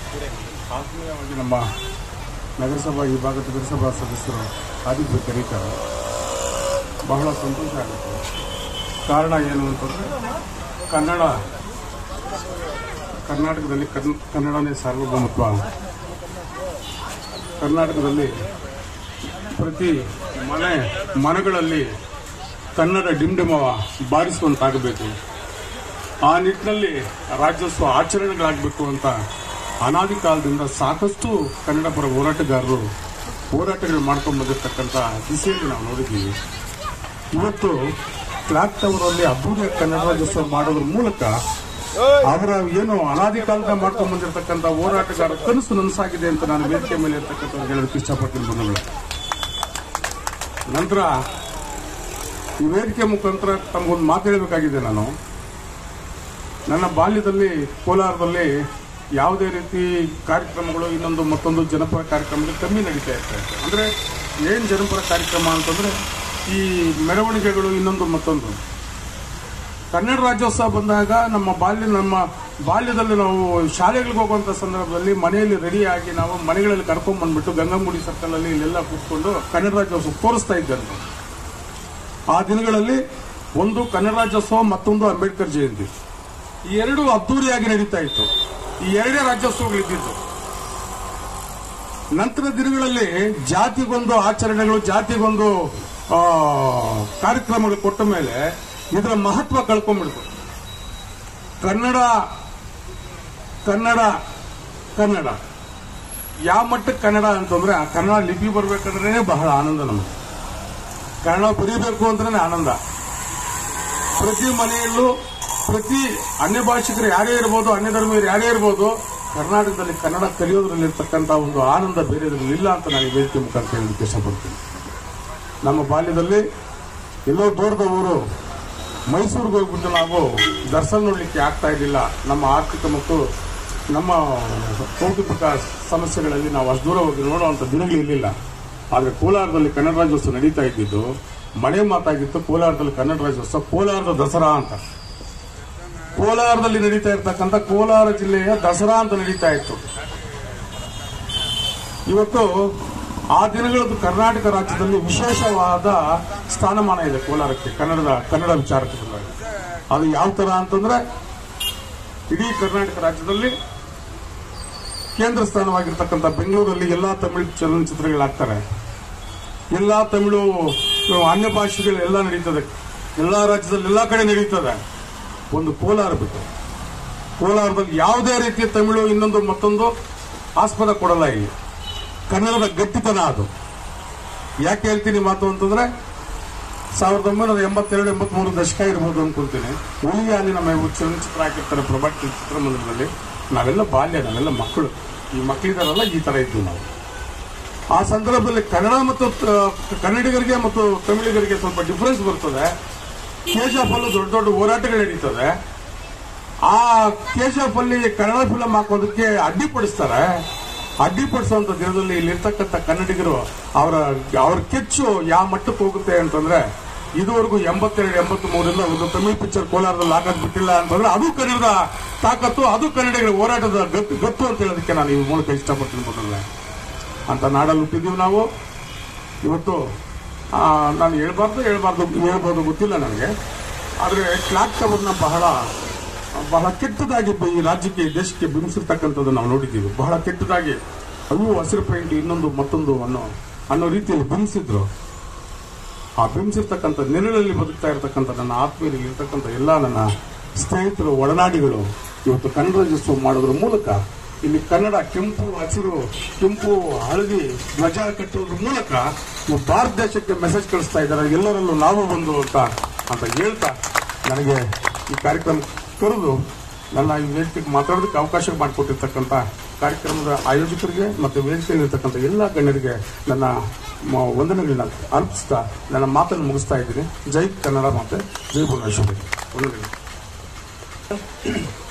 ಆತ್ಮೀಯವಾಗಿ ನಮ್ಮ ನಗರಸಭಾ ಈ ಭಾಗದ ನಗರಸಭಾ ಸದಸ್ಯರು ಹಾದಿಗೆ ಕರೀತಾರೆ ಬಹಳ ಸಂತೋಷ ಆಗುತ್ತೆ ಕಾರಣ ಏನು ಅಂತಂದರೆ ಕನ್ನಡ ಕರ್ನಾಟಕದಲ್ಲಿ ಕನ್ ಕನ್ನಡನೇ ಸಾರ್ವಭೌಮತ್ವ ಕರ್ನಾಟಕದಲ್ಲಿ ಪ್ರತಿ ಮನೆ ಮನೆಗಳಲ್ಲಿ ಕನ್ನಡ ಡಿಂಡಿಮವ ಬಾರಿಸುವಂತಾಗಬೇಕು ಆ ನಿಟ್ಟಿನಲ್ಲಿ ರಾಜ್ಯೋತ್ಸವ ಆಚರಣೆಗಳಾಗಬೇಕು ಅಂತ ಅನಾದಿ ಕಾಲದಿಂದ ಸಾಕಷ್ಟು ಕನ್ನಡ ಪರ ಹೋರಾಟಗಾರರು ಹೋರಾಟಗಳು ಮಾಡ್ಕೊಂಡು ಬಂದಿರತಕ್ಕಂಥ ದಿಸೆಯಲ್ಲಿ ನಾವು ನೋಡಿದ್ದೀವಿ ಇವತ್ತು ಕ್ಲಾಕ್ ಟವರ್ ಅಲ್ಲಿ ಅದ್ದೂರಿಯ ಕನ್ನಡ ರಾಜ್ಯೋತ್ಸವ ಮಾಡೋದ್ರ ಮೂಲಕ ಅವರ ಏನು ಅನಾದಿ ಕಾಲದಿಂದ ಮಾಡ್ಕೊಂಡು ಬಂದಿರತಕ್ಕಂಥ ಹೋರಾಟಗಾರ ಕನಸು ನನಸಾಗಿದೆ ಅಂತ ನಾನು ವೇದಿಕೆ ಮೇಲೆ ಇರ್ತಕ್ಕಂಥ ಹೇಳೋದಕ್ಕೆ ಇಷ್ಟಪಡ್ತೀನಿ ಬಂಧುಗಳೇ ನಂತರ ಈ ವೇದಿಕೆ ಮುಖಾಂತರ ತಮಗೊಂದು ಮಾತು ಹೇಳಬೇಕಾಗಿದೆ ನಾನು ನನ್ನ ಬಾಲ್ಯದಲ್ಲಿ ಕೋಲಾರದಲ್ಲಿ ಯಾವುದೇ ರೀತಿ ಕಾರ್ಯಕ್ರಮಗಳು ಇನ್ನೊಂದು ಮತ್ತೊಂದು ಜನಪರ ಕಾರ್ಯಕ್ರಮಗಳು ಕಮ್ಮಿ ನಡೀತಾ ಇರ್ತವೆ ಅಂದ್ರೆ ಏನ್ ಜನಪರ ಕಾರ್ಯಕ್ರಮ ಅಂತಂದ್ರೆ ಈ ಮೆರವಣಿಗೆಗಳು ಇನ್ನೊಂದು ಮತ್ತೊಂದು ಕನ್ನಡ ರಾಜ್ಯೋತ್ಸವ ಬಂದಾಗ ನಮ್ಮ ಬಾಲ್ಯ ನಮ್ಮ ಬಾಲ್ಯದಲ್ಲಿ ನಾವು ಶಾಲೆಗಳಿಗೆ ಹೋಗುವಂತ ಸಂದರ್ಭದಲ್ಲಿ ಮನೆಯಲ್ಲಿ ರೆಡಿಯಾಗಿ ನಾವು ಮನೆಗಳಲ್ಲಿ ಕರ್ಕೊಂಡ್ ಬಂದ್ಬಿಟ್ಟು ಗಂಗಂಗುಡಿ ಸರ್ಕಲ್ ಅಲ್ಲಿ ಇಲ್ಲೆಲ್ಲ ಕೂತ್ಕೊಂಡು ಕನ್ನಡ ರಾಜ್ಯೋತ್ಸವ ತೋರಿಸ್ತಾ ಇದ್ದಂತೆ ಆ ದಿನಗಳಲ್ಲಿ ಒಂದು ಕನ್ನಡ ರಾಜ್ಯೋತ್ಸವ ಮತ್ತೊಂದು ಅಂಬೇಡ್ಕರ್ ಜಯಂತಿ ಈ ಎರಡು ಅದ್ದೂರಿಯಾಗಿ ನಡೀತಾ ಇತ್ತು ಈ ಎರಡೇ ರಾಜ್ಯೋತ್ಸವಗಳಿದ್ದಿತ್ತು ನಂತರ ದಿನಗಳಲ್ಲಿ ಜಾತಿಗೊಂದು ಆಚರಣೆಗಳು ಜಾತಿಗೊಂದು ಆ, ಕಾರ್ಯಕ್ರಮಗಳು ಕೊಟ್ಟ ಮೇಲೆ ಇದರ ಮಹತ್ವ ಕಳ್ಕೊಂಡ್ಬಿಡ್ತು ಕನ್ನಡ ಕನ್ನಡ ಕನ್ನಡ ಯಾವ ಮಟ್ಟಕ್ಕೆ ಕನ್ನಡ ಅಂತಂದ್ರೆ ಆ ಕನ್ನಡ ಲಿಪಿ ಬರ್ಬೇಕಂದ್ರೆ ಬಹಳ ಆನಂದ ನಮಗೆ ಕನ್ನಡ ಬರೀಬೇಕು ಅಂದ್ರೆ ಆನಂದ ಪ್ರತಿ ಮನೆಯಲ್ಲೂ ಪ್ರತಿ ಅನ್ಯ ಭಾಷಿಕರು ಯಾರೇ ಇರ್ಬೋದು ಅನ್ಯ ಧರ್ಮೀಯರು ಯಾರೇ ಇರ್ಬೋದು ಕರ್ನಾಟಕದಲ್ಲಿ ಕನ್ನಡ ಕಲಿಯೋದ್ರಲ್ಲಿ ಇರ್ತಕ್ಕಂಥ ಒಂದು ಆನಂದ ಬೇರೆದ್ರಲ್ಲಿ ಇಲ್ಲ ಅಂತ ನಾನು ಈ ವೇದಿಕೆ ಮುಖಾಂತರ ಹೇಳಲಿಕ್ಕೆ ಇಷ್ಟಪಡ್ತೀನಿ ನಮ್ಮ ಬಾಲ್ಯದಲ್ಲಿ ಎಲ್ಲೋ ದೂರದ ಊರು ಮೈಸೂರಿಗೆ ಹೋಗ್ಬಿಟ್ಟು ನಾವು ದರ್ಶನ ನೋಡ್ಲಿಕ್ಕೆ ಆಗ್ತಾ ಇರಲಿಲ್ಲ ನಮ್ಮ ಆರ್ಥಿಕ ಮತ್ತು ನಮ್ಮ ಕೌಟುಂಬಿಕ ಸಮಸ್ಯೆಗಳಲ್ಲಿ ನಾವು ಅಷ್ಟು ದೂರ ಹೋಗಿ ನೋಡುವಂಥ ದಿನಗಳಿರಲಿಲ್ಲ ಆದರೆ ಕೋಲಾರದಲ್ಲಿ ಕನ್ನಡ ರಾಜ್ಯೋತ್ಸವ ನಡೀತಾ ಇದ್ದಿದ್ದು ಮನೆ ಮಾತಾಗಿತ್ತು ಕೋಲಾರದಲ್ಲಿ ಕನ್ನಡ ರಾಜ್ಯೋತ್ಸವ ಕೋಲಾರದ ದಸರಾ ಅಂತ ಕೋಲಾರದಲ್ಲಿ ನಡೀತಾ ಇರ್ತಕ್ಕಂಥ ಕೋಲಾರ ಜಿಲ್ಲೆಯ ದಸರಾ ಅಂತ ನಡೀತಾ ಇತ್ತು ಇವತ್ತು ಆ ದಿನಗಳದ್ದು ಕರ್ನಾಟಕ ರಾಜ್ಯದಲ್ಲಿ ವಿಶೇಷವಾದ ಸ್ಥಾನಮಾನ ಇದೆ ಕೋಲಾರಕ್ಕೆ ಕನ್ನಡದ ಕನ್ನಡ ವಿಚಾರಕ್ಕೆ ಬಂದಾಗ ಅದು ಯಾವ ತರ ಅಂತಂದ್ರೆ ಇಡೀ ಕರ್ನಾಟಕ ರಾಜ್ಯದಲ್ಲಿ ಕೇಂದ್ರ ಸ್ಥಾನವಾಗಿರ್ತಕ್ಕಂಥ ಬೆಂಗಳೂರಲ್ಲಿ ಎಲ್ಲಾ ತಮಿಳು ಚಲನಚಿತ್ರಗಳಾಗ್ತಾರೆ ಎಲ್ಲಾ ತಮಿಳು ಅನ್ಯ ಭಾಷೆಗಳು ಎಲ್ಲ ನಡೀತದೆ ಎಲ್ಲಾ ರಾಜ್ಯದಲ್ಲಿ ಎಲ್ಲಾ ಕಡೆ ನಡೀತದೆ ಒಂದು ಕೋಲಾರ ಬಿಟ್ಟು ಕೋಲಾರದಲ್ಲಿ ಯಾವುದೇ ರೀತಿಯ ತಮಿಳು ಇನ್ನೊಂದು ಮತ್ತೊಂದು ಆಸ್ಪದ ಕೊಡಲ್ಲ ಇಲ್ಲಿ ಕನ್ನಡದ ಗಟ್ಟಿತನ ಅದು ಯಾಕೆ ಹೇಳ್ತೀನಿ ಮಾತು ಅಂತಂದ್ರೆ ಸಾವಿರದ ಒಂಬೈನೂರ ಎಂಬತ್ತೆರಡು ಎಂಬತ್ಮೂರು ದಶಕ ಇರ್ಬೋದು ಅನ್ಕೊಳ್ತೀನಿ ಹುಲಿಗೆ ಅಲ್ಲಿ ನಮ್ಮ ಇವ್ರು ಚಲನಚಿತ್ರ ಹಾಕಿರ್ತಾರೆ ಪ್ರಭಾತ್ ಚಿತ್ರಮಂದಿರದಲ್ಲಿ ನಾವೆಲ್ಲ ಬಾಲ್ಯ ನಾವೆಲ್ಲ ಮಕ್ಕಳು ಈ ಮಕ್ಕಳಿದಾರಲ್ಲ ಈ ತರ ಇದ್ವಿ ನಾವು ಆ ಸಂದರ್ಭದಲ್ಲಿ ಕನ್ನಡ ಮತ್ತು ತ- ಕನ್ನಡಿಗರಿಗೆ ಮತ್ತು ತಮಿಳಿಗರಿಗೆ ಸ್ವಲ್ಪ ಡಿಫರೆನ್ಸ್ ಬರ್ತದೆ ಕೇಶವ್ ಅಲ್ಲೂ ದೊಡ್ಡ ದೊಡ್ಡ ಹೋರಾಟಗಳು ನಡೀತದೆ ಆ ಕೇಶವ್ ಅಲ್ಲಿ ಕನ್ನಡ ಫಿಲಂ ಹಾಕೋದಕ್ಕೆ ಅಡ್ಡಿಪಡಿಸ್ತಾರೆ ಅಡ್ಡಿಪಡಿಸುವಂತ ದಿನದಲ್ಲಿ ಇಲ್ಲಿರ್ತಕ್ಕಂಥ ಕನ್ನಡಿಗರು ಅವರ ಅವ್ರ ಕೆಚ್ಚು ಯಾವ ಮಟ್ಟಕ್ಕೆ ಹೋಗುತ್ತೆ ಅಂತಂದ್ರೆ ಇದುವರೆಗೂ ಎಂಬತ್ತೆರಡು ಎಂಬತ್ತ್ ಮೂರರಿಂದ ಒಂದು ತಮಿಳ್ ಪಿಕ್ಚರ್ ಕೋಲಾರದಲ್ಲಿ ಹಾಕೋದ್ ಬಿಟ್ಟಿಲ್ಲ ಅಂತಂದ್ರೆ ಅದು ಕನ್ನಡದ ತಾಕತ್ತು ಅದು ಕನ್ನಡಿಗರ ಹೋರಾಟದ ಗತ್ತು ಗತ್ತು ಅಂತ ಹೇಳೋದಕ್ಕೆ ನಾನು ಈ ಮೂಲಕ ಇಷ್ಟಪಡ್ತೀನಿ ಮೊದಲನೇ ಅಂತ ನಾಡಲ್ಲಿ ಹುಟ್ಟಿದೀವಿ ನಾವು ಇವತ್ತು ಆ, ನಾನು ಹೇಳ್ಬಾರ್ದು ಹೇಳ್ಬಾರ್ದು ಹೇಳ್ಬೋದು ಗೊತ್ತಿಲ್ಲ ನನಗೆ ಆದರೆ ಕ್ಲಾಕ್ ಟವರ್ನ ಬಹಳ ಬಹಳ ಕೆಟ್ಟದಾಗಿ ಈ ರಾಜ್ಯಕ್ಕೆ ಈ ದೇಶಕ್ಕೆ ಬಿಂಬಿಸಿರ್ತಕ್ಕಂಥದ್ದು ನಾವು ನೋಡಿದ್ದೀವಿ ಬಹಳ ಕೆಟ್ಟದಾಗಿ ಅವು ಹಸಿರು ಪೈಂಟ್ ಇನ್ನೊಂದು ಮತ್ತೊಂದು ಅನ್ನೋ ಅನ್ನೋ ರೀತಿಯಲ್ಲಿ ಬಿಂಬಿಸಿದ್ರು ಆ ಬಿಂಬಿಸಿರ್ತಕ್ಕಂಥ ನೆರಳಲ್ಲಿ ಬದುಕ್ತಾ ಇರತಕ್ಕಂಥ ನನ್ನ ಆತ್ಮೀಯರಲ್ಲಿ ಇರ್ತಕ್ಕಂಥ ಎಲ್ಲ ನನ್ನ ಸ್ನೇಹಿತರು ಒಡನಾಡಿಗಳು ಇವತ್ತು ಕನ್ನಡ ರಾಜ್ಯೋತ್ಸವ ಮಾಡೋದ್ರ ಮೂಲಕ ಇಲ್ಲಿ ಕನ್ನಡ ಕೆಂಪು ಹಸಿರು ಕೆಂಪು ಹಳದಿ ಧ್ವಜ ಕಟ್ಟೋದ್ರ ಮೂಲಕ ಇವು ಭಾರತ ದೇಶಕ್ಕೆ ಮೆಸೇಜ್ ಕಳಿಸ್ತಾ ಇದ್ದಾರೆ ಎಲ್ಲರಲ್ಲೂ ನಾವು ಒಂದು ಅಂತ ಅಂತ ಹೇಳ್ತಾ ನನಗೆ ಈ ಕಾರ್ಯಕ್ರಮ ಕರೆದು ನನ್ನ ಈ ವೇದಿಕೆಗೆ ಮಾತಾಡೋದಕ್ಕೆ ಅವಕಾಶ ಮಾಡಿಕೊಟ್ಟಿರ್ತಕ್ಕಂಥ ಕಾರ್ಯಕ್ರಮದ ಆಯೋಜಕರಿಗೆ ಮತ್ತು ವೇದಿಕೆಯಲ್ಲಿರ್ತಕ್ಕಂಥ ಎಲ್ಲ ಗಣ್ಯರಿಗೆ ನನ್ನ ಮ- ವಂದನೆಗಳನ್ನ ಅರ್ಪಿಸ್ತಾ ನನ್ನ ಮಾತನ್ನು ಮುಗಿಸ್ತಾ ಇದ್ದೀನಿ ಜೈ ಕನ್ನಡ ಮಾತೆ ಜೈ ಭುವನೇಶ್ವರಿ ವಂದನೆಗಳು